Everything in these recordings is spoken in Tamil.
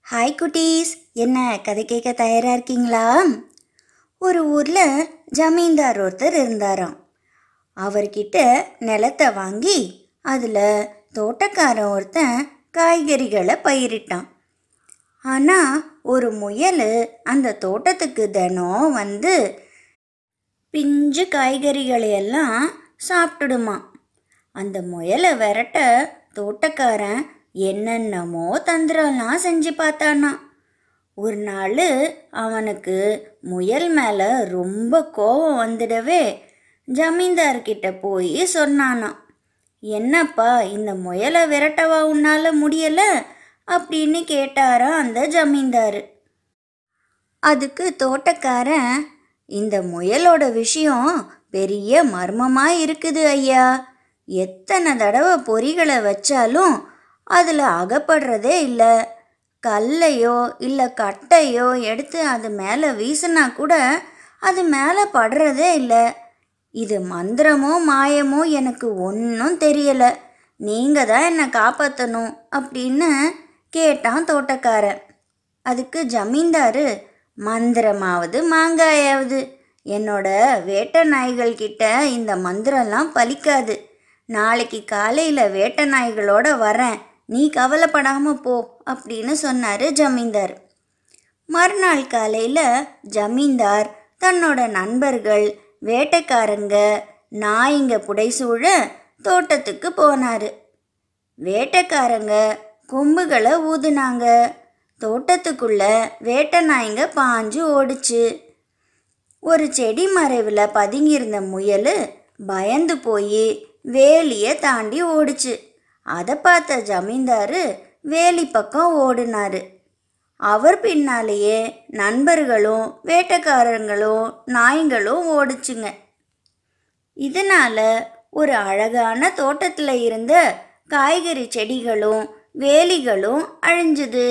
ஹாய் குட்டீஸ் என்ன கதை கேட்க தயாரா இருக்கீங்களா ஒரு ஊர்ல ஜமீன்தார் ஒருத்தர் இருந்தாராம் அவர்கிட்ட நிலத்தை வாங்கி அதில் தோட்டக்காரன் ஒருத்தன் காய்கறிகளை பயிரிட்டான் ஆனால் ஒரு முயல் அந்த தோட்டத்துக்கு தினம் வந்து பிஞ்சு காய்கறிகளை எல்லாம் சாப்பிட்டுடுமா அந்த முயலை விரட்ட தோட்டக்காரன் என்னென்னமோ தந்திரம்லாம் செஞ்சு பார்த்தானா ஒரு நாள் அவனுக்கு முயல் மேலே ரொம்ப கோபம் வந்துடவே ஜமீன்தார்கிட்ட போய் சொன்னானாம் என்னப்பா இந்த முயலை விரட்டவா உன்னால் முடியலை அப்படின்னு கேட்டாரா அந்த ஜமீன்தார் அதுக்கு தோட்டக்காரன் இந்த முயலோட விஷயம் பெரிய மர்மமாக இருக்குது ஐயா எத்தனை தடவை பொறிகளை வச்சாலும் அதில் அகப்படுறதே இல்லை கல்லையோ இல்லை கட்டையோ எடுத்து அது மேலே வீசினா கூட அது மேலே படுறதே இல்லை இது மந்திரமோ மாயமோ எனக்கு ஒன்றும் தெரியலை நீங்கள் தான் என்னை காப்பாற்றணும் அப்படின்னு கேட்டான் தோட்டக்காரன் அதுக்கு ஜமீன்தாரு மந்திரமாவது மாங்காயாவது என்னோட வேட்டை நாய்கள் கிட்ட இந்த மந்திரம்லாம் பலிக்காது நாளைக்கு காலையில் வேட்டை நாய்களோட வரேன் நீ கவலைப்படாம போ அப்படின்னு சொன்னார் ஜமீன்தார் மறுநாள் காலையில் ஜமீன்தார் தன்னோட நண்பர்கள் வேட்டைக்காரங்க நாய்ங்க புடைசூழ தோட்டத்துக்கு போனார் வேட்டைக்காரங்க கொம்புகளை ஊதுனாங்க தோட்டத்துக்குள்ள வேட்டை நாய்ங்க பாஞ்சு ஓடுச்சு ஒரு செடி மறைவில் பதுங்கியிருந்த முயல் பயந்து போய் வேலியை தாண்டி ஓடுச்சு அதை பார்த்த ஜமீன்தாரு வேலி பக்கம் ஓடினாரு அவர் பின்னாலேயே நண்பர்களும் வேட்டைக்காரங்களும் நாய்ங்களும் ஓடுச்சுங்க இதனால ஒரு அழகான தோட்டத்தில் இருந்த காய்கறி செடிகளும் வேலிகளும் அழிஞ்சுது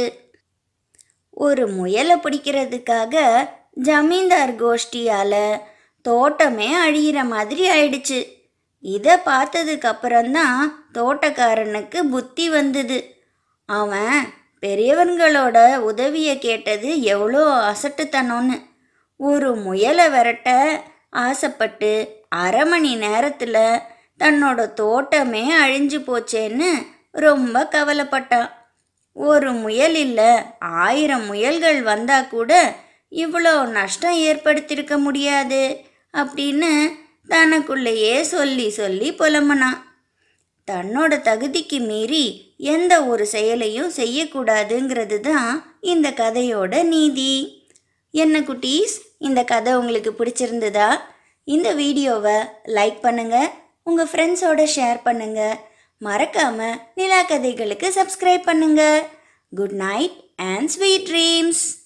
ஒரு முயலை பிடிக்கிறதுக்காக ஜமீன்தார் கோஷ்டியால் தோட்டமே அழியிற மாதிரி ஆயிடுச்சு இதை பார்த்ததுக்கு அப்புறம்தான் தோட்டக்காரனுக்கு புத்தி வந்தது அவன் பெரியவங்களோட உதவியை கேட்டது எவ்வளோ அசட்டுத்தனம்னு ஒரு முயலை விரட்ட ஆசைப்பட்டு அரை மணி நேரத்தில் தன்னோட தோட்டமே அழிஞ்சு போச்சேன்னு ரொம்ப கவலைப்பட்டான் ஒரு முயல் இல்லை ஆயிரம் முயல்கள் வந்தா கூட இவ்வளோ நஷ்டம் ஏற்படுத்தியிருக்க முடியாது அப்படின்னு தனக்குள்ளேயே சொல்லி சொல்லி புலம்புனான் தன்னோட தகுதிக்கு மீறி எந்த ஒரு செயலையும் செய்யக்கூடாதுங்கிறது தான் இந்த கதையோட நீதி என்ன குட்டீஸ் இந்த கதை உங்களுக்கு பிடிச்சிருந்ததா இந்த வீடியோவை லைக் பண்ணுங்க உங்கள் ஃப்ரெண்ட்ஸோட ஷேர் பண்ணுங்க மறக்காம நிலா கதைகளுக்கு சப்ஸ்கிரைப் பண்ணுங்க good night and sweet dreams